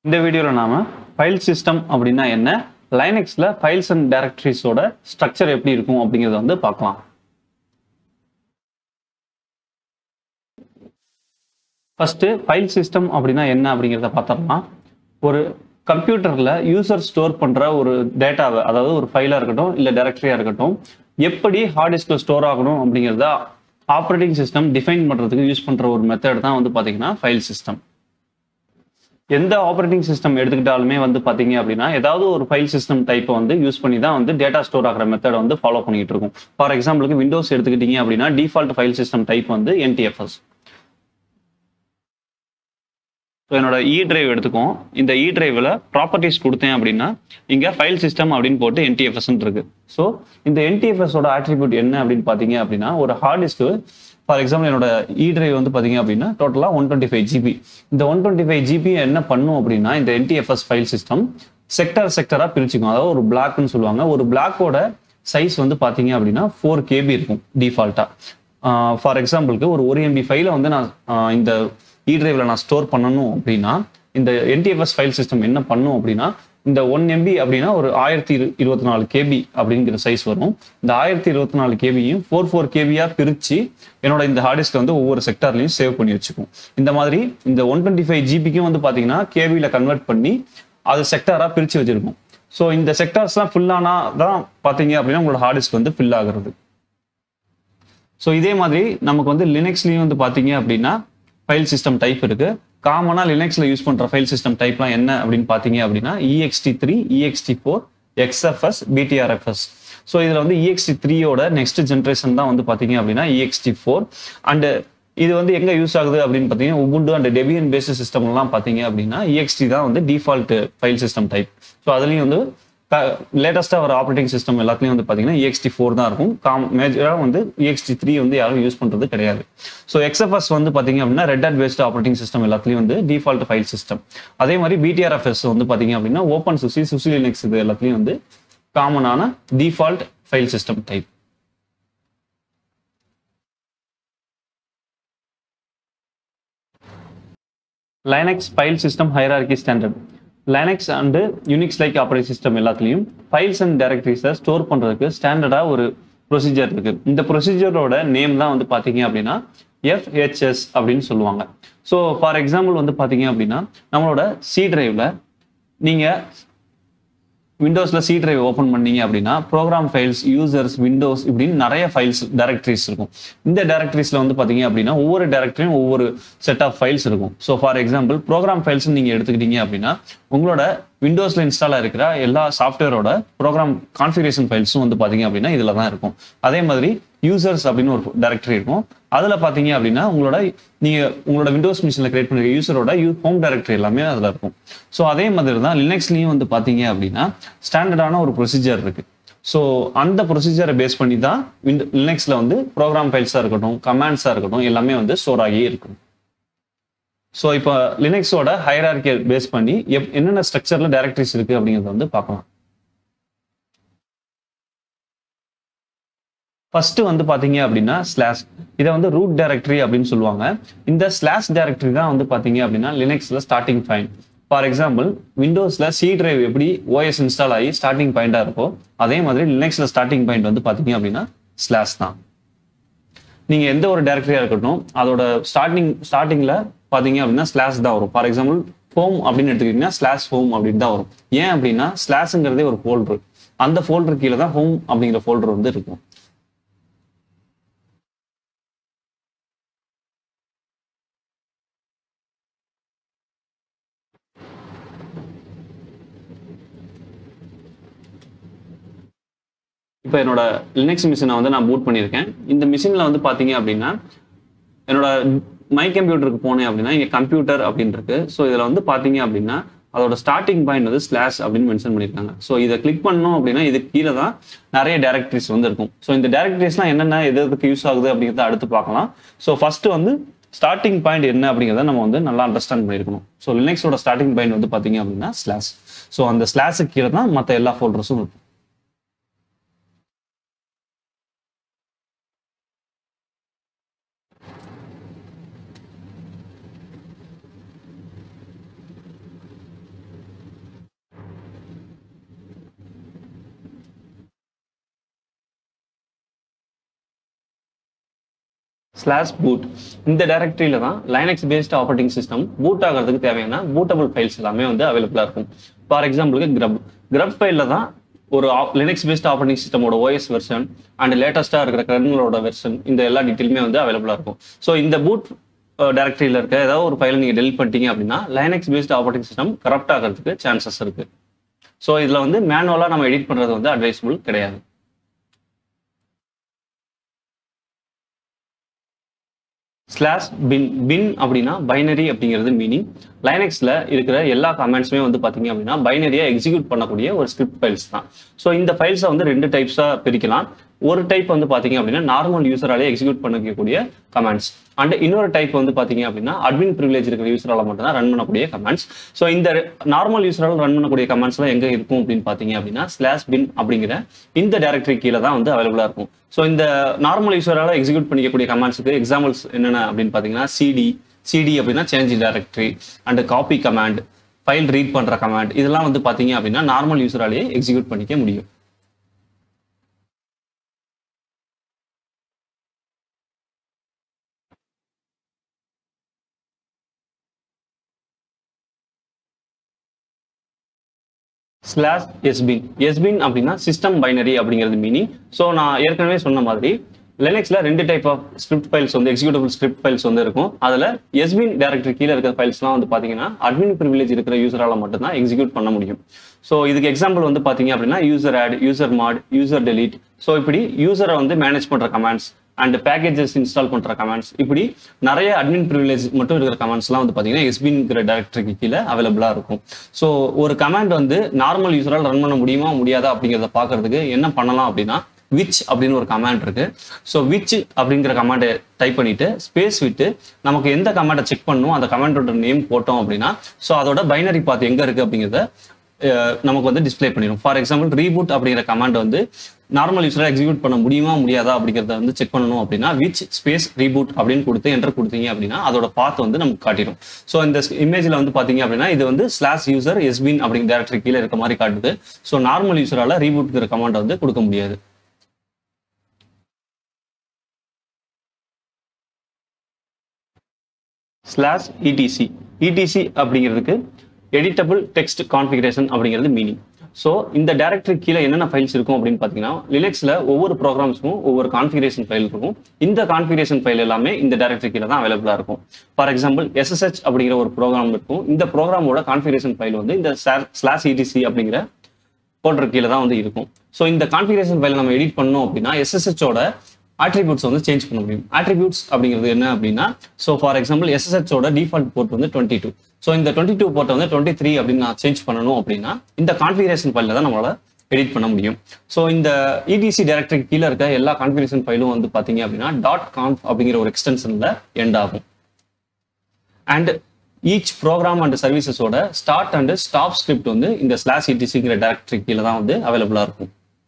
இந்த வீடியோவில் நாம ஃபைல் சிஸ்டம் அப்படின்னா என்ன லைனக்ஸில் ஃபைல்ஸ் அண்ட் டைரக்டரிஸோட ஸ்ட்ரக்சர் எப்படி இருக்கும் அப்படிங்கிறத வந்து பார்க்கலாம் ஃபர்ஸ்ட் ஃபைல் சிஸ்டம் அப்படின்னா என்ன அப்படிங்கிறத பார்த்தோம்னா ஒரு கம்ப்யூட்டரில் யூசர் ஸ்டோர் பண்ணுற ஒரு டேட்டாவை அதாவது ஒரு ஃபைலாக இருக்கட்டும் இல்லை டைரக்டரியாக இருக்கட்டும் எப்படி ஹார்ட் டிஸ்கில் ஸ்டோர் ஆகணும் அப்படிங்கிறத ஆப்ரேட்டிங் சிஸ்டம் டிஃபைன் பண்ணுறதுக்கு யூஸ் பண்ணுற ஒரு மெத்தட் தான் வந்து பார்த்தீங்கன்னா ஃபைல் சிஸ்டம் எந்த ஆப்ரேட்டிங் சிஸ்டம் எடுத்துக்கிட்டாலுமே வந்து பார்த்தீங்க அப்படின்னா ஏதாவது ஒரு ஃபைல் சிஸ்டம் டைப்பை வந்து யூஸ் பண்ணி தான் வந்து டேட்டா ஸ்டோர் ஆகிற மெத்தட் வந்து ஃபாலோ பண்ணிட்டு இருக்கும் ஃபார் எக்ஸாம்பிளுக்கு விண்டோஸ் எடுத்துக்கிட்டீங்க அப்படின்னா டிஃபால்ட் ஃபைல் சிஸ்டம் டைப் வந்து என்டிஎஃப்எஸ் ஸோ என்னோட இ டிரைவ் எடுத்துக்கோம் இந்த இ டிரைவில் ப்ராப்பர்ட்டிஸ் கொடுத்தேன் அப்படின்னா இங்கே ஃபைல் சிஸ்டம் அப்படின்னு போட்டு என்டிஎஃப்எஸ் இருக்கு ஸோ இந்த என்டிஎஃப்எஸோட ஆட்ரிபியூட் என்ன அப்படின்னு பார்த்தீங்க அப்படின்னா ஒரு ஹார்ட் டிஸ்க்கு ஃபார் எக்ஸாம்பிள் என்னோட இ டிரைவ் வந்து பார்த்தீங்க அப்படின்னா டோட்டலாக ஒன் டுவெண்ட்டி ஃபைவ் ஜிபி இந்த ஒன் டுவெண்ட்டி ஃபைவ் ஜிபி என்ன பண்ணும் அப்படின்னா இந்த என்டிஎஃப்எஸ் ஃபைல் சிஸ்டம் செக்டர் செக்டராக பிரிச்சுக்கும் அதாவது ஒரு பிளாக்னு சொல்லுவாங்க ஒரு பிளாக்கோட சைஸ் வந்து பார்த்தீங்க அப்படின்னா ஃபோர் கேபி இருக்கும் டிஃபால்ட்டாக ஃபார் எக்ஸாம்பிளுக்கு ஒரு ஒரு எம்பி ஃபைலை வந்து நான் ஆஹ் இந்த இ டிரைவில் நான் ஸ்டோர் பண்ணணும் அப்படின்னா இந்த என்டிஎஃப்எஸ் ஃபைல் சிஸ்டம் என்ன பண்ணும் அப்படின்னா இந்த ஒன் எம்பி அப்படின்னா ஒரு ஆயிரத்தி இரு இருபத்தி நாலு கேபி அப்படிங்கிற சைஸ் வரும் இந்த ஆயிரத்தி இருபத்தி நாலு கேபியும் ஃபோர் ஃபோர் கேபியா பிரிச்சு என்னோட இந்த ஹார்டிஸ்க்கு வந்து ஒவ்வொரு செக்டார்லையும் சேவ் பண்ணி வச்சுக்கும் இந்த மாதிரி இந்த ஒன் டுவெண்ட்டி ஃபைவ் ஜிபிக்கும் வந்து பார்த்தீங்கன்னா கேபியில் கன்வெர்ட் பண்ணி அது செக்டாராக பிரித்து வச்சிருக்கும் ஸோ இந்த செக்டார்ஸ்லாம் ஃபுல்லானா தான் பார்த்தீங்க அப்படின்னா உங்களோட ஹார்டிஸ்க் வந்து ஃபில் ஆகுறது ஸோ இதே மாதிரி நமக்கு வந்து லினக்ஸ்லையும் வந்து பார்த்தீங்க அப்படின்னா ஃபைல் சிஸ்டம் டைப் இருக்கு காமனாக லினக்ஸில் யூஸ் பண்ணுற ஃபைல் சிஸ்டம் டைப்லாம் என்ன அப்படின்னு பார்த்தீங்க அப்படின்னா EXT three EXT four XFS BTRFS so இதில் வந்து இஎக்ஸ்டி த்ரீயோட நெக்ஸ்ட் ஜென்ரேஷன் தான் வந்து பார்த்தீங்க அப்படின்னா இஎக்ஸ்டி ஃபோர் அண்டு இது வந்து எங்கே யூஸ் ஆகுது அப்படின்னு பார்த்தீங்கன்னா உபுண்டு அண்ட் டெபியன் பேஸ்ட் சிஸ்டம்லாம் பார்த்தீங்க அப்படின்னா இஎக்ஸ்டி தான் வந்து default file system type so அதுலேயும் வந்து லேட்டஸ்ட்டாக வர ஆப்ரேட்டிங் சிஸ்டம் எல்லாத்துலேயும் வந்து பார்த்தீங்கன்னா இஎக்ஸ்டி ஃபோர் தான் இருக்கும் காம் மேஜராக வந்து இஎக்ஸ்டி த்ரீ வந்து யாரும் யூஸ் பண்ணுறது கிடையாது ஸோ எக்ஸ்எஃப்எஸ் வந்து பார்த்தீங்க அப்படின்னா Red Hat based operating system எல்லாத்துலேயும் வந்து டிஃபால்ட் ஃபைல் சிஸ்டம் அதே மாதிரி பிடிஆர்எஃப்எஸ் வந்து பார்த்தீங்க அப்படின்னா ஓப்பன் சுசி சுசி லினக்ஸ் இது எல்லாத்துலேயும் வந்து காமனான default file system type Linux file system hierarchy standard Linux and Unix like operating system எல்லாத்துலேயும் ஃபைல்ஸ் அண்ட் டைரக்டரிஸை ஸ்டோர் பண்ணுறதுக்கு ஸ்டாண்டர்டாக ஒரு ப்ரொசீஜர் இருக்கு இந்த ப்ரொசீஜரோட நேம் தான் வந்து பார்த்தீங்க அப்படின்னா எஃப்ஹெச்எஸ் அப்படின்னு சொல்லுவாங்க ஸோ ஃபார் எக்ஸாம்பிள் வந்து பார்த்தீங்க அப்படின்னா நம்மளோட சி டிரைவில் நீங்கள் விண்டோஸில் சி டிரைவ் ஓப்பன் பண்ணீங்க அப்படின்னா ப்ரோக்ராம் ஃபைல்ஸ் யூசர்ஸ் விண்டோஸ் இப்படின்னு நிறைய ஃபைல்ஸ் டைரக்டரிஸ் இருக்கும் இந்த டைரக்டரிஸில் வந்து பார்த்தீங்க அப்படின்னா ஒவ்வொரு டைரக்டரியும் ஒவ்வொரு செட் ஆஃப் ஃபைல்ஸ் இருக்கும் so for example program files நீங்கள் எடுத்துக்கிட்டீங்க அப்படின்னா உங்களோட விண்டோஸில் இன்ஸ்டால் இருக்கிற எல்லா சாஃப்ட்வேரோட ப்ரோக்ராம் கான்ஃபிகரேஷன் ஃபைல்ஸும் வந்து பார்த்தீங்க அப்படின்னா இதில் தான் இருக்கும் அதே மாதிரி யூசர்ஸ் அப்படின்னு ஒரு டைரக்டரி இருக்கும் அதில் பார்த்தீங்க அப்படின்னா உங்களோட நீங்கள் உங்களோட விண்டோஸ் மிஷினில் கிரியேட் பண்ணிருக்க யூசரோட யூ ஹோம் டைரக்டரி எல்லாமே அதில் இருக்கும் ஸோ அதே மாதிரி தான் லினக்ஸ்லையும் வந்து பார்த்தீங்க அப்படின்னா ஸ்டாண்டர்டான ஒரு ப்ரொசீஜர் இருக்கு ஸோ அந்த ப்ரொசீஜரை பேஸ் பண்ணி தான் விண்டோ லினக்ஸில் வந்து ப்ரோக்ராம் ஃபைல்ஸாக இருக்கட்டும் கமாண்ட்ஸாக இருக்கட்டும் எல்லாமே வந்து ஸ்டோர் ஆகியே இருக்கும் ஸோ இப்போ லினக்ஸோட ஹைரார்கியை பேஸ் பண்ணி எப் என்னென்ன ஸ்ட்ரக்சரில் டைரக்டரிஸ் இருக்குது அப்படிங்கிறத வந்து பார்க்கலாம் ஃபர்ஸ்ட் வந்து பாத்தீங்க அப்படின்னா ஸ்லாஷ் இதை வந்து ரூட் டைரக்டரி அப்படின்னு சொல்லுவாங்க இந்த ஸ்லாஷ் டைரக்டரி தான் வந்து பாத்தீங்க அப்படின்னா லினக்ஸ்ல ஸ்டார்டிங் பாயிண்ட் ஃபார் எக்ஸாம்பிள் விண்டோஸ்ல சி டிரைவ் எப்படி ஓஎஸ் இன்ஸ்டால் ஆகி ஸ்டார்டிங் பாயிண்டா இருக்கோ அதே மாதிரி லினக்ஸ்ல ஸ்டார்டிங் பாயிண்ட் வந்து பாத்தீங்க அப்படின்னா ஸ்லாஷ் தான் நீங்க எந்த ஒரு டைரக்டரியா இருக்கட்டும் அதோட ஸ்டார்டிங் ஸ்டார்டிங்ல பாத்தீங்க அப்படின்னா ஸ்லாஷ் தான் வரும் ஃபார் எக்ஸாம்பிள் ஹோம் அப்படின்னு எடுத்துக்கிட்டீங்கன்னா ஸ்லாஷ் ஹோம் அப்படின்னு தான் வரும் ஏன் அப்படின்னா ஸ்லாஷ்ங்கிறதே ஒரு ஃபோல்டர் அந்த ஃபோல்டர் கீழே தான் ஹோம் அப்படிங்கிற ஃபோல்டர் வந்து இருக்கும் இப்போ என்னோட லினக்ஸ் மிஷினை வந்து நான் பூட் பண்ணியிருக்கேன் இந்த மிஷினில் வந்து பார்த்தீங்க அப்படின்னா என்னோட மை கம்ப்யூட்டருக்கு போனேன் அப்படின்னா இங்கே கம்ப்யூட்டர் அப்படின்னு இருக்கு ஸோ இதில் வந்து பார்த்தீங்க அப்படின்னா அதோட ஸ்டார்டிங் பாயிண்ட் வந்து ஸ்லாஷ் அப்படின்னு மென்ஷன் பண்ணியிருக்காங்க ஸோ இதை கிளிக் பண்ணோம் அப்படின்னா இது கீழே தான் நிறைய டேரக்டரிஸ் வந்து இருக்கும் ஸோ இந்த டேரக்டரிஸ்லாம் என்னென்ன எது எதுக்கு யூஸ் ஆகுது அப்படிங்கிறத அடுத்து பார்க்கலாம் ஸோ ஃபர்ஸ்ட் வந்து ஸ்டார்டிங் பாயிண்ட் என்ன அப்படிங்கிறத நம்ம வந்து நல்லா அண்டர்ஸ்டாண்ட் பண்ணியிருக்கணும் ஸோ லினக்ஸோட ஸ்டார்டிங் பாயிண்ட் வந்து பார்த்தீங்க அப்படின்னா ஸ்லாஷ் ஸோ அந்த ஸ்லாஷுக்கு கீழே தான் மற்ற எல்லா ஃபோல்டர்ஸும் இருக்கும் ஸ்லாஷ் பூட் இந்த டைரக்டரியில தான் Linux based operating system boot ஆகிறதுக்கு தேவையான பூட்டபிள் ஃபைல்ஸ் எல்லாமே வந்து அவைலபிளா இருக்கும் ஃபார் எக்ஸாம்பிளுக்கு கிரப் கிரப் ஃபைல்ல தான் ஒரு லினக்ஸ் பேஸ்ட் ஆப்ரேட்டிங் சிஸ்டமோட ஓஎஸ் வெர்ஷன் அண்ட் லேட்டஸ்ட்டாக இருக்கிற கர்னலோட வெர்ஷன் இந்த எல்லா டீட்டெயிலுமே வந்து அவைலபிளாக இருக்கும் ஸோ இந்த பூட் டைரக்டரியில் இருக்க ஏதாவது ஒரு ஃபைலை நீங்கள் டெலிட் பண்ணிட்டீங்க அப்படின்னா Linux based operating system corrupt ஆகிறதுக்கு சான்சஸ் இருக்கு ஸோ இதில் வந்து மேனுவலாக நம்ம எடிட் பண்ணுறது வந்து அட்வைசபிள் கிடையாது ஸ்லாஷ் பின் பின் அப்படின்னா பைனரி அப்படிங்கிறது மீனிங் லைனக்ஸ்ல இருக்கிற எல்லா கமெண்ட்ஸுமே வந்து பாத்தீங்க அப்படின்னா பைனரியா எக்ஸிக்யூட் பண்ணக்கூடிய ஒரு ஸ்கிரிப்ட் ஃபைல்ஸ் தான் ஸோ இந்த ஃபைல்ஸை வந்து ரெண்டு டைப்ஸா பிரிக்கலாம் ஒரு டைப் வந்து பாத்தீங்க அப்படின்னா நார்மல் யூசராலே எக்ஸிக்யூட் பண்ணக்கூடிய கமெண்ட்ஸ் அண்ட் இன்னொரு டைப் வந்து பாத்தீங்க அப்படின்னா அட்மின் ப்ரிவிலேஜ் இருக்கிற யூசரால மட்டும் தான் ரன் பண்ணக்கூடிய கமெண்ட்ஸ் ஸோ இந்த நார்மல் யூசரால் ரன் பண்ணக்கூடிய கமெண்ட்ஸ்லாம் எங்க இருக்கும் அப்படின்னு பாத்தீங்க அப்படின்னா ஸ்லாஷ் பின் அப்படிங்கிற இந்த டைரக்டரி கீழே தான் வந்து அவைலபிளா இருக்கும் ஸோ இந்த நார்மல் யூசரால எக்ஸிக்யூட் பண்ணிக்கக்கூடிய கமெண்ட்ஸுக்கு எக்ஸாம்பிள்ஸ் என்னென்ன அப்படின்னு பாத்தீங்கன்னா சிடி சிடி அப்படின்னா change directory and copy command file read பண்ற கமாண்ட் இதெல்லாம் வந்து பாத்தீங்க அப்படின்னா நார்மல் யூசராலேயே எக்ஸிக்யூட் பண்ணிக்க முடியும் ஸ்லாஷ் எஸ்பின் எஸ்பின் அப்படின்னா சிஸ்டம் பைனரி அப்படிங்கிறது மீனிங் ஸோ நான் ஏற்கனவே சொன்ன மாதிரி லினக்ஸ்ல ரெண்டு டைப் ஆஃப் ஸ்கிரிப்ட் ஃபைல்ஸ் வந்து எக்ஸிக்யூட்டிவ் ஸ்கிரிப்ட் ஃபைல்ஸ் வந்து இருக்கும் அதுல எஸ்பின் டைரக்டரி கீழே இருக்கிற ஃபைல்ஸ்லாம் வந்து பாத்தீங்கன்னா அட்மின் ப்ரிவிலேஜ் இருக்கிற யூசரால மட்டும் தான் எக்ஸிக்யூட் பண்ண முடியும் ஸோ இதுக்கு எக்ஸாம்பிள் வந்து பாத்தீங்க அப்படின்னா user add user mod user delete so இப்படி யூசரை வந்து மேனேஜ் பண்ற கமாண்ட்ஸ் அண்ட் பேக்கேஜஸ் இன்ஸ்டால் பண்ற கமெண்ட்ஸ் இப்படி நிறைய அட்மின் ப்ரிவிலேஜ் மட்டும் இருக்கிற கமெண்ட்ஸ்லாம் வந்து பாத்தீங்கன்னா எஸ்பின்ங்கிற டைரக்டரிக்கு கீழே அவைலபிளா இருக்கும் ஸோ ஒரு கமாண்ட் வந்து நார்மல் யூசரால் ரன் பண்ண முடியுமா முடியாதா அப்படிங்கிறத பார்க்கறதுக்கு என்ன பண்ணலாம் அப்படின்னா விச் அப்படின்னு ஒரு கமாண்ட் இருக்கு ஸோ விச் அப்படிங்கிற கமாண்டை டைப் பண்ணிட்டு ஸ்பேஸ் விட்டு நமக்கு எந்த கமாண்டை செக் பண்ணணும் அந்த கமாண்டோட நேம் போட்டோம் அப்படின்னா ஸோ அதோட பைனரி பாத் எங்க இருக்கு அப்படிங்கிறத அஹ், நமக்கு வந்து டிஸ்ப்ளே பண்ணிடும் ஃபார் எக்ஸாம்பிள் ரீபூட் அப்படிங்கிற கமாண்ட் வந்து நார்மல் யூஸராக எக்ஸிக்யூட் பண்ண முடியுமா முடியாதா அப்படிங்கிறத வந்து செக் பண்ணணும் அப்படின்னா விச் ஸ்பேஸ் ரீபூட் அப்படின்னு கொடுத்து என்டர் கொடுத்தீங்க அப்படின்னா அதோட பாத் வந்து நமக்கு காட்டிடும் ஸோ இந்த இமேஜ்ல வந்து பாத்தீங்க அப்படின்னா இது வந்து ஸ்லாஷ் யூசர் எஸ்பின் அப்படிங்கிற டேரக்டரி கீழே இருக்க மாதிரி காட்டுது ஸோ நார்மல் யூஸரால ரீபூட்ங்கிற கமாண்ட் வந்து கொடுக்க முடியாது ஸ்லாஷ் இடிசி இடிசி அப்படிங்கிறதுக்கு எடிட்டபிள் டெக்ஸ்ட் கான்ஃபிகரேஷன் அப்படிங்கிறது மீனிங் ஸோ இந்த டைரக்டரி கீழே என்னென்ன ஃபைல்ஸ் இருக்கும் அப்படின்னு பார்த்தீங்கன்னா லினக்ஸில் ஒவ்வொரு ப்ரோக்ராம்ஸ்க்கும் ஒவ்வொரு கான்ஃபிகரேஷன் ஃபைல் இருக்கும் இந்த கான்ஃபிகரேஷன் ஃபைல் எல்லாமே இந்த டைரக்டரி கீழே தான் அவைலபிளாக இருக்கும் ஃபார் எக்ஸாம்பிள் எஸ்எஸ்ஹெச் அப்படிங்கிற ஒரு ப்ரோக்ராம் இருக்கும் இந்த ப்ரோக்ராமோட கான்ஃபிகரேஷன் ஃபைல் வந்து இந்த ஸ்லாஷ் இடிசி அப்படிங்கிற போடுற கீழே தான் வந்து இருக்கும் ஸோ இந்த கான்ஃபிகரேஷன் ஃபைலை நம்ம எடிட் பண்ணோம் அப்படின்னா எஸ்எஸ்ஹெச்சோட ஆட்ரிபியூட்ஸ் வந்து சேஞ்ச் பண்ண முடியும் ஆட்ரிபியூட்ஸ் அப்படிங்கிறது என்ன அப்படின்னா ஸோ ஃபார் எக்ஸாம்பிள் எஸ்எஸ்ஹெச்சோட டிஃபால்ட் போர்ட் வந்து டுவெண்ட்டி டூ ஸோ இந்த டுவெண்ட்டி டூ போர்ட்டை வந்து டுவெண்ட்டி த்ரீ அப்படின்னு நான் சேஞ்ச் பண்ணணும் அப்படின்னா இந்த கான்ஃபிகரேஷன் ஃபைலில் தான் நம்மளால எடிட் பண்ண முடியும் ஸோ இந்த இடிசி டைரக்டரி கீழே இருக்க எல்லா கான்ஃபிகரேஷன் ஃபைலும் வந்து பார்த்தீங்க அப்படின்னா டாட் கான்ஃப் அப்படிங்கிற ஒரு எக்ஸ்டென்ஷனில் எண்ட் ஆகும் அண்ட் ஈச் ப்ரோக்ராம் அண்ட் சர்வீசஸோட ஸ்டார்ட் அண்ட் ஸ்டாப் ஸ்கிரிப்ட் வந்து இந்த ஸ்லாஷ் இடிசிங்கிற டைரக்டரி கீழே தான் வந்து அவைலபிளாக இருக்கும்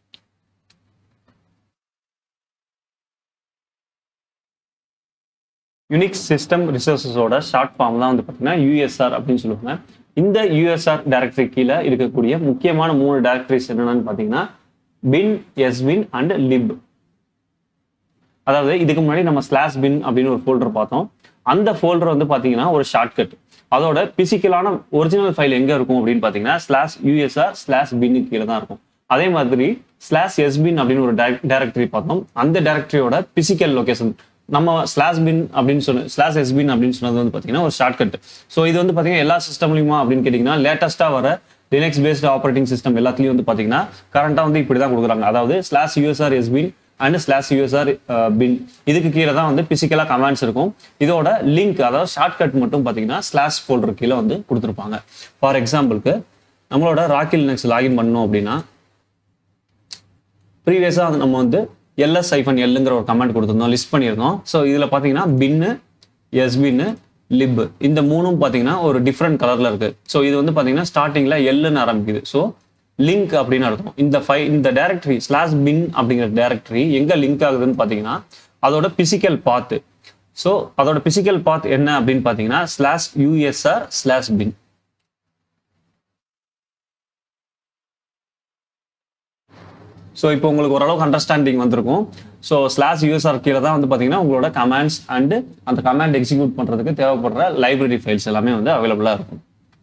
யூனிக்ஸ் சிஸ்டம் ரிசோர்ஸஸோட ஷார்ட் ஃபார்ம் தான் வந்து பார்த்தீங்கன்னா யூஎஸ்ஆர் அப்படின்னு சொல்லுவாங்க இந்த யூஎஸ்ஆர் டைரக்டரி கீழே இருக்கக்கூடிய முக்கியமான மூணு டைரக்டரிஸ் என்னென்னு பார்த்தீங்கன்னா பின் எஸ்பின் அண்ட் லிப் அதாவது இதுக்கு முன்னாடி நம்ம ஸ்லாஷ் பின் அப்படின்னு ஒரு ஃபோல்டர் பார்த்தோம் அந்த ஃபோல்டர் வந்து பார்த்தீங்கன்னா ஒரு ஷார்ட்கட் அதோட பிசிக்கலான ஒரிஜினல் ஃபைல் எங்க இருக்கும் அப்படின்னு பார்த்தீங்கன்னா ஸ்லாஷ் யூஎஸ்ஆர் ஸ்லாஷ் பின்னு கீழே தான் இருக்கும் அதே மாதிரி ஸ்லாஷ் எஸ்பின் அப்படின்னு ஒரு டைரக்டரி பார்த்தோம் அந்த டைரக்டரியோட பிசிக்கல் லொகேஷன் நம்ம ஸ்லாஷ் பின் அப்படின்னு சொன்ன ஸ்லாஷ் எஸ்பின் அப்படின்னு சொன்னது வந்து பார்த்தீங்கன்னா ஒரு ஷார்ட்கட் ஸோ இது வந்து பார்த்தீங்கன்னா எல்லா சிஸ்டம்லையுமா அப்படின்னு கேட்டிங்கன்னா லேட்டஸ்ட்டாக வர லினக்ஸ் பேஸ்ட் ஆப்ரேட்டிங் சிஸ்டம் எல்லாத்துலேயும் வந்து பார்த்தீங்கன்னா கரண்ட்டாக வந்து இப்படி தான் கொடுக்குறாங்க அதாவது slash USR sbin and slash USR bin இதுக்கு கீழே தான் வந்து பிசிக்கலாக கமாண்ட்ஸ் இருக்கும் இதோட லிங்க் அதாவது ஷார்ட்கட் மட்டும் பார்த்தீங்கன்னா ஸ்லாஷ் ஃபோல்டர் கீழே வந்து கொடுத்துருப்பாங்க ஃபார் எக்ஸாம்பிளுக்கு நம்மளோட ராக்கி லினக்ஸ் லாகின் பண்ணோம் அப்படின்னா ப்ரீவியஸாக வந்து நம்ம வந்து எல்எஸ் ஐஃபன் எல்லுங்கிற ஒரு கமெண்ட் கொடுத்துருந்தோம் லிஸ்ட் பண்ணியிருந்தோம் ஸோ இதில் பார்த்தீங்கன்னா பின்னு எஸ்பின்னு லிப் இந்த மூணும் பார்த்தீங்கன்னா ஒரு டிஃப்ரெண்ட் கலரில் இருக்கு ஸோ இது வந்து பார்த்தீங்கன்னா ஸ்டார்டிங்கில் எல்லுன்னு ஆரம்பிக்குது ஸோ லிங்க் அப்படின்னு அர்த்தம் இந்த ஃபை இந்த டைரக்டரி ஸ்லாஷ் பின் அப்படிங்கிற டைரக்டரி எங்கே லிங்க் ஆகுதுன்னு பார்த்தீங்கன்னா அதோட பிசிக்கல் பாத்து ஸோ அதோட பிசிக்கல் பாத் என்ன அப்படின்னு பார்த்தீங்கன்னா slash USR slash bin so இப்போ உங்களுக்கு ஓரளவுக்கு அண்டர்ஸ்டாண்டிங் வந்திருக்கும் ஸோ ஸ்லாஷ் யூஎஸ்ஆர் கீழே தான் வந்து பார்த்தீங்கன்னா உங்களோட கமாண்ட்ஸ் அண்டு அந்த கமாண்ட் எக்ஸிக்யூட் பண்ணுறதுக்கு தேவைப்படுற லைப்ரரி ஃபைல்ஸ் எல்லாமே வந்து அவைலபிளாக இருக்கும்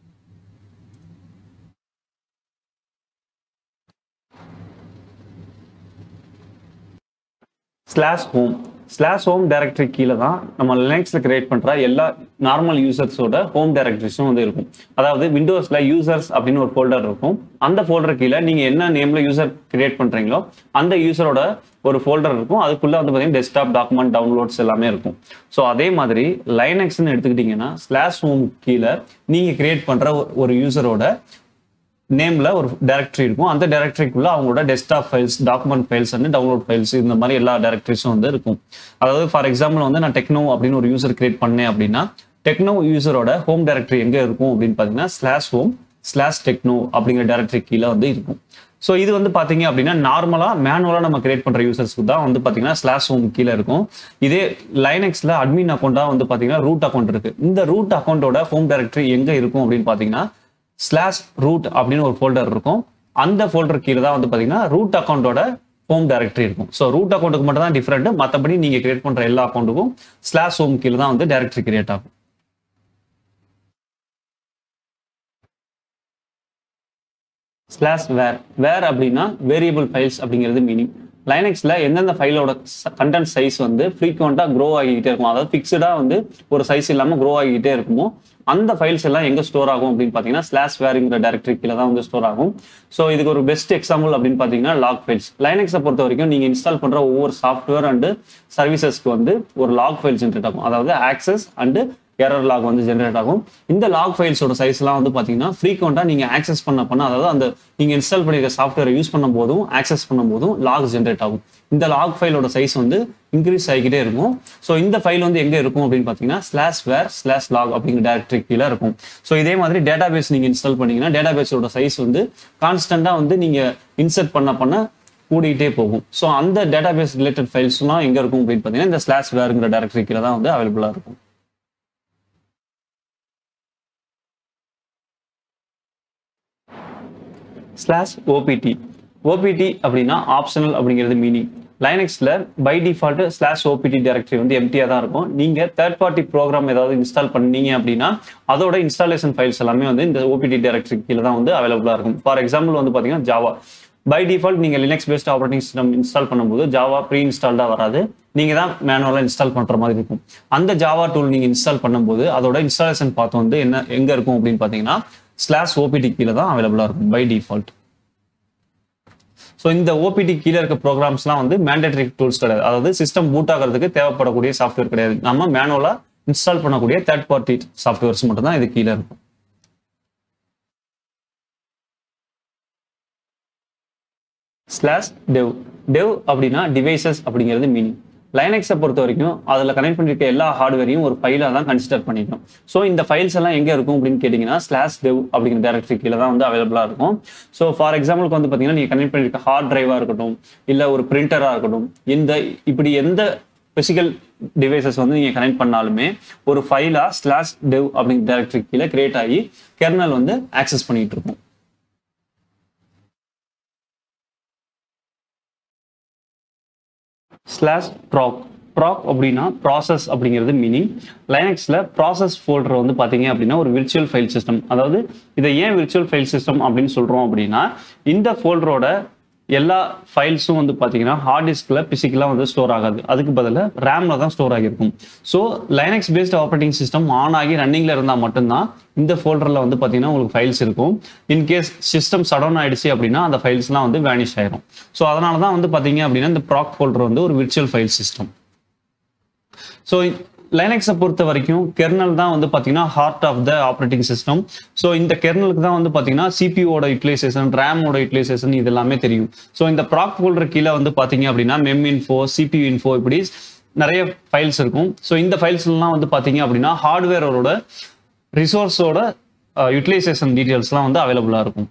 slash home slash home directory கீழே தான் நம்ம லினக்ஸில் கிரியேட் பண்ணுற எல்லா நார்மல் யூசர்ஸோட ஹோம் டைரக்டரிஸும் வந்து இருக்கும் அதாவது விண்டோஸில் யூசர்ஸ் அப்படின்னு ஒரு ஃபோல்டர் இருக்கும் அந்த ஃபோல்டர் கீழே நீங்கள் என்ன நேமில் யூசர் கிரியேட் பண்ணுறீங்களோ அந்த யூசரோட ஒரு ஃபோல்டர் இருக்கும் அதுக்குள்ளே வந்து பார்த்தீங்கன்னா டெஸ்க்டாப் டாக்குமெண்ட் டவுன்லோட்ஸ் எல்லாமே இருக்கும் ஸோ அதே மாதிரி லைனக்ஸ்னு எடுத்துக்கிட்டிங்கன்னா ஸ்லாஷ் ஹோம் கீழே நீங்கள் கிரியேட் பண்ணுற ஒரு யூசரோட நேம்ல ஒரு டைரக்டரி இருக்கும் அந்த டைரக்டரிக்குள்ள அவங்களோட desktop files document files and download files இந்த மாதிரி எல்லா டைரக்டரிஸும் வந்து இருக்கும் அதாவது ஃபார் எக்ஸாம்பிள் வந்து நான் டெக்னோ அப்படின்னு ஒரு யூசர் கிரியேட் பண்ணேன் அப்படின்னா டெக்னோ யூசரோட ஹோம் டைரக்டரி எங்க இருக்கும் அப்படின்னு பார்த்தீங்கன்னா ஸ்லாஷ் ஹோம் ஸ்லாஷ் டெக்னோ அப்படிங்கிற டைரக்டரி கீழே வந்து இருக்கும் ஸோ இது வந்து பார்த்தீங்க அப்படின்னா நார்மலாக மேனுவலாக நம்ம கிரியேட் பண்ணுற யூசர்ஸ்க்கு தான் வந்து பார்த்தீங்கன்னா ஸ்லாஷ் ஹோம் கீழே இருக்கும் இதே லைனக்ஸில் அட்மின் அக்கௌண்ட்டாக வந்து பார்த்தீங்கன்னா ரூட் அக்கௌண்ட் இருக்கு இந்த ரூட் அக்கௌண்ட்டோட ஹோம் டைரக்டரி எங்கே இருக்கும் அப்படின்னு பார்த்தீங்கன்னா ஸ்லாஷ் ரூட் அப்படின்னு ஒரு ஃபோல்டர் இருக்கும் அந்த ஃபோல்டர் கீழே தான் வந்து பார்த்தீங்கன்னா ரூட் அக்கௌண்ட்டோட ஹோம் டைரக்டரி இருக்கும் ஸோ ரூட் அக்கௌண்ட்டுக்கு மட்டும் தான் டிஃப்ரெண்ட் மற்றபடி நீங்கள் கிரியேட் பண்ணுற எல்லா அக்கௌண்ட்டுக்கும் ஸ்லாஷ் ஹோம் கீழே தான் வந்து டைரக்டரி கிரியேட் ஆகும் ஸ்லாஷ் வேர் வேர் அப்படின்னா வேரியபிள் ஃபைல்ஸ் அப்படிங்கிறது மீனிங் லைனக்ஸில் எந்தெந்த ஃபைலோட கண்டென்ட் சைஸ் வந்து ஃப்ரீக்வெண்ட்டாக க்ரோ ஆகிக்கிட்டே இருக்கும் அதாவது ஃபிக்ஸ்டாக வந்து ஒரு சைஸ் இல்லாமல் க்ரோ ஆகிக்கிட்டே இருக்குமோ அந்த ஃபைல்ஸ் எல்லாம் எங்கே ஸ்டோர் ஆகும் அப்படின்னு பார்த்தீங்கன்னா ஸ்லாஷ் வேருங்கிற டேரக்டரி கீழே தான் வந்து ஸ்டோர் ஆகும் ஸோ இதுக்கு ஒரு பெஸ்ட் எக்ஸாம்பிள் அப்படின்னு பார்த்தீங்கன்னா லாக் ஃபைல்ஸ் லைனக்ஸை பொறுத்த வரைக்கும் நீங்கள் இன்ஸ்டால் பண்ணுற ஒவ்வொரு சாஃப்ட்வேர் அண்டு சர்வீசஸ்க்கு வந்து ஒரு லாக் ஃபைல் ஜென்ரேட் ஆகும் அதாவது ஆக்சஸ் அண்டு எரர் லாக் வந்து ஜென்ரேட் ஆகும் இந்த லாக் ஃபைல்ஸோட சைஸ்லாம் வந்து பார்த்தீங்கன்னா ஃப்ரீக்வெண்ட்டாக நீங்கள் ஆக்சஸ் பண்ண பண்ண அதாவது அந்த நீங்கள் இன்ஸ்டால் பண்ணிருக்க சாஃப்ட்வேர் யூஸ் பண்ணும் போதும் ஆக்சஸ் பண்ணும் போதும் லாக் ஜென்ரேட் ஆகும் இந்த லாக் ஃபைலோட சைஸ் வந்து இன்க்ரீஸ் ஆகிக்கிட்டே இருக்கும் ஸோ இந்த ஃபைல் வந்து எங்கே இருக்கும் அப்படின்னு பார்த்தீங்கன்னா ஸ்லாஷ் வேர் ஸ்லாஷ் லாக் அப்படிங்கிற டேரக்டரி கீழே இருக்கும் ஸோ இதே மாதிரி டேட்டா பேஸ் நீங்கள் இன்ஸ்டால் பண்ணீங்கன்னா டேட்டா பேஸோட சைஸ் வந்து கான்ஸ்டண்ட்டாக வந்து நீங்கள் இன்சர்ட் பண்ண பண்ண கூடிக்கிட்டே போகும் ஸோ அந்த டேட்டா பேஸ் ரிலேட்டட் ஃபைல்ஸ்லாம் எங்கே இருக்கும் அப்படின்னு பார்த்தீங்கன்னா இந்த ஸ்லாஷ் வேருங்கிற டேரக்டரி கீழே தான் வந்து அவைலபிளாக இருக்கும் ஸ்லாஷ் ஓபிடி ஓபிடி அப்படின்னா ஆப்ஷனல் அப்படிங்கிறது மீனிங் லைனக்ஸில் by default slash OPT directory வந்து எம்டியாக தான் இருக்கும் நீங்கள் தேர்ட் பார்ட்டி ப்ரோக்ராம் ஏதாவது இன்ஸ்டால் பண்ணீங்க அப்படின்னா அதோட இன்ஸ்டாலேஷன் ஃபைல்ஸ் எல்லாமே வந்து இந்த ஓபிடி டைரக்டரி கீழே தான் வந்து அவைலபிளாக இருக்கும் ஃபார் எக்ஸாம்பிள் வந்து பார்த்தீங்கன்னா ஜாவா பை டிஃபால்ட் நீங்கள் Linux based operating system install பண்ணும்போது ஜாவா ப்ரீ இன்ஸ்டால்டாக வராது நீங்கள் தான் மேனுவலாக இன்ஸ்டால் பண்ணுற மாதிரி இருக்கும் அந்த ஜாவா டூல் நீங்கள் இன்ஸ்டால் பண்ணும்போது அதோட இன்ஸ்டாலேஷன் பார்த்து வந்து என்ன எங்கே இருக்கும் அப்படின்னு பார்த்தீங்கன்னா ஸ்லாஷ் ஓபிடி கீழே தான் அவைலபிளாக இருக்கும் பை டிஃபால்ட் ஸோ இந்த ஓபிடி கீழே இருக்க ப்ரோக்ராம்ஸ்லாம் வந்து மேண்டேட்டரி டூல்ஸ் கிடையாது அதாவது சிஸ்டம் பூட் ஆகிறதுக்கு தேவைப்படக்கூடிய சாஃப்ட்வேர் கிடையாது நம்ம மேனுவலாக இன்ஸ்டால் பண்ணக்கூடிய தேர்ட் பார்ட்டி சாஃப்ட்வேர்ஸ் மட்டும் தான் இது கீழே இருக்கும் ஸ்லாஷ் டெவ் டெவ் அப்படின்னா டிவைசஸ் அப்படிங்கிறது மீனிங் லைனக்ஸை பொறுத்த வரைக்கும் அதில் கனெக்ட் பண்ணிருக்க எல்லா ஹார்ட்வேரையும் ஒரு ஃபைலாக தான் கன்சிடர் பண்ணிக்கணும் ஸோ இந்த ஃபைல்ஸ் எல்லாம் எங்கே இருக்கும் அப்படின்னு கேட்டிங்கன்னா ஸ்லாஷ் டெவ் அப்படிங்கிற டேரக்டரி கீழே தான் வந்து அவைலபிளாக இருக்கும் ஸோ ஃபார் எக்ஸாம்பிளுக்கு வந்து பார்த்தீங்கன்னா நீங்கள் கனெக்ட் பண்ணிருக்க ஹார்ட் டிரைவாக இருக்கட்டும் இல்லை ஒரு பிரிண்டராக இருக்கட்டும் இந்த இப்படி எந்த பிசிக்கல் டிவைசஸ் வந்து நீங்கள் கனெக்ட் பண்ணாலுமே ஒரு ஃபைலாக ஸ்லாஷ் டெவ் அப்படிங்கிற டேரக்டரி கீழே கிரியேட் ஆகி கெர்னல் வந்து ஆக்சஸ் பண்ணிட்டு இருக்கும் ஸ்லாஷ் ப்ராக் ப்ராக் அப்படின்னா ப்ராசஸ் அப்படிங்கிறது மீனிங் லைனக்ஸில் ப்ராசஸ் ஃபோல்டர் வந்து பார்த்தீங்க அப்படின்னா ஒரு விர்ச்சுவல் ஃபைல் சிஸ்டம் அதாவது இதை ஏன் விர்ச்சுவல் ஃபைல் சிஸ்டம் அப்படின்னு சொல்கிறோம் அப்படின்னா இந்த ஃபோல்டரோட எல்லா ஃபைல்ஸும் வந்து பார்த்தீங்கன்னா ஹார்ட் டிஸ்கில் பிசிக்கலாக வந்து ஸ்டோர் ஆகாது அதுக்கு பதிலாக ரேமில் தான் ஸ்டோர் ஆகியிருக்கும் so Linux based operating system on ஆகி ரன்னிங்கில் இருந்தால் மட்டும்தான் இந்த ஃபோல்டரில் வந்து பார்த்தீங்கன்னா உங்களுக்கு ஃபைல்ஸ் இருக்கும் இன்கேஸ் சிஸ்டம் சடவுன் ஆயிடுச்சு அப்படின்னா அந்த ஃபைல்ஸ்லாம் வந்து வேனிஷ் ஆயிரும் ஸோ அதனால தான் வந்து பார்த்தீங்க அப்படின்னா இந்த ப்ராக் ஃபோல்டர் வந்து ஒரு விர்ச்சுவல் ஃபைல் சிஸ்டம் ஸோ லைனக்ஸை பொறுத்த வரைக்கும் கெர்னல் தான் வந்து பார்த்தீங்கன்னா heart of the operating system so இந்த கெர்னலுக்கு தான் வந்து பார்த்தீங்கன்னா சிபியோட யூட்டிலைசேஷன் ரேமோட யூட்டிலைசேஷன் இது எல்லாமே தெரியும் ஸோ இந்த ப்ராக் ஃபோல்டர் கீழே வந்து பார்த்தீங்க அப்படின்னா மெம் இன்ஃபோ சிபியூ இன்ஃபோ இப்படி நிறைய ஃபைல்ஸ் இருக்கும் ஸோ இந்த ஃபைல்ஸ்லாம் வந்து பார்த்தீங்க அப்படின்னா ஹார்ட்வேரோட ரிசோர்ஸோட யூட்டிலைசேஷன் டீட்டெயில்ஸ்லாம் வந்து அவைலபிளாக இருக்கும்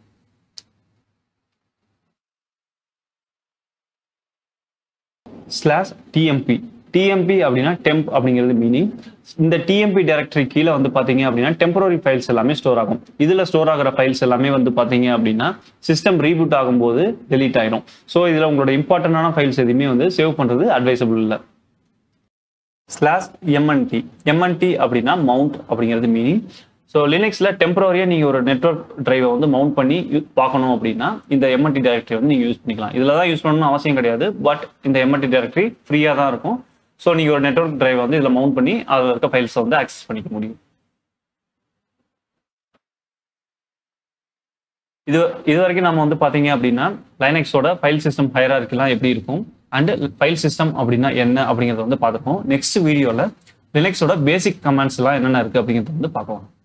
ஸ்லாஷ் டிஎம்பி டிஎம்பி அப்படின்னா டெம்ப் அப்படிங்கிறது மீனிங் இந்த டிஎம்பி டைரக்டரி கீழே வந்து பார்த்தீங்க அப்படின்னா டெம்பரரி ஃபைல்ஸ் எல்லாமே ஸ்டோர் ஆகும் இதில் ஸ்டோர் ஆகிற ஃபைல்ஸ் எல்லாமே வந்து பார்த்தீங்க அப்படின்னா சிஸ்டம் ரீபூட் ஆகும்போது டெலீட் ஆயிடும் ஸோ இதில் உங்களோட இம்பார்ட்டண்டான ஃபைல்ஸ் எதுவுமே வந்து சேவ் பண்ணுறது அட்வைசபிள் இல்லை ஸ்லாஷ் எம்என்டி எம்என்டி அப்படின்னா மவுண்ட் அப்படிங்கிறது மீனிங் ஸோ லினக்ஸில் டெம்பரரியாக நீங்கள் ஒரு நெட்ஒர்க் டிரைவை வந்து மவுண்ட் பண்ணி யூ- பார்க்கணும் அப்படின்னா இந்த எம்என்டி டைரக்டரி வந்து நீங்கள் யூஸ் பண்ணிக்கலாம் இதில் தான் யூஸ் பண்ணணும்னு அவசியம் கிடையாது பட் இந்த எம்என்டி டைரக்டரி ஃப்ரீயாக தான் இருக்கும் ஸோ நீங்கள் ஒரு நெட்ஒர்க் டிரைவை வந்து இதில் மவுண்ட் பண்ணி அதில் இருக்க ஃபைல்ஸை வந்து ஆக்சஸ் பண்ணிக்க முடியும் இது இது வரைக்கும் நம்ம வந்து பார்த்தீங்க அப்படின்னா லைனக்ஸோட ஃபைல் சிஸ்டம் ஹையரார்க்கிலாம் எப்படி இருக்கும் அண்ட் ஃபைல் சிஸ்டம் அப்படின்னா என்ன அப்படிங்கிறத வந்து பார்த்துருக்கோம் நெக்ஸ்ட் வீடியோவில் லினக்ஸோட பேசிக் கமாண்ட்ஸ் எல்லாம் என்னென்ன இருக்குது அப்படிங்கிறத வந்து பார்க்கலாம்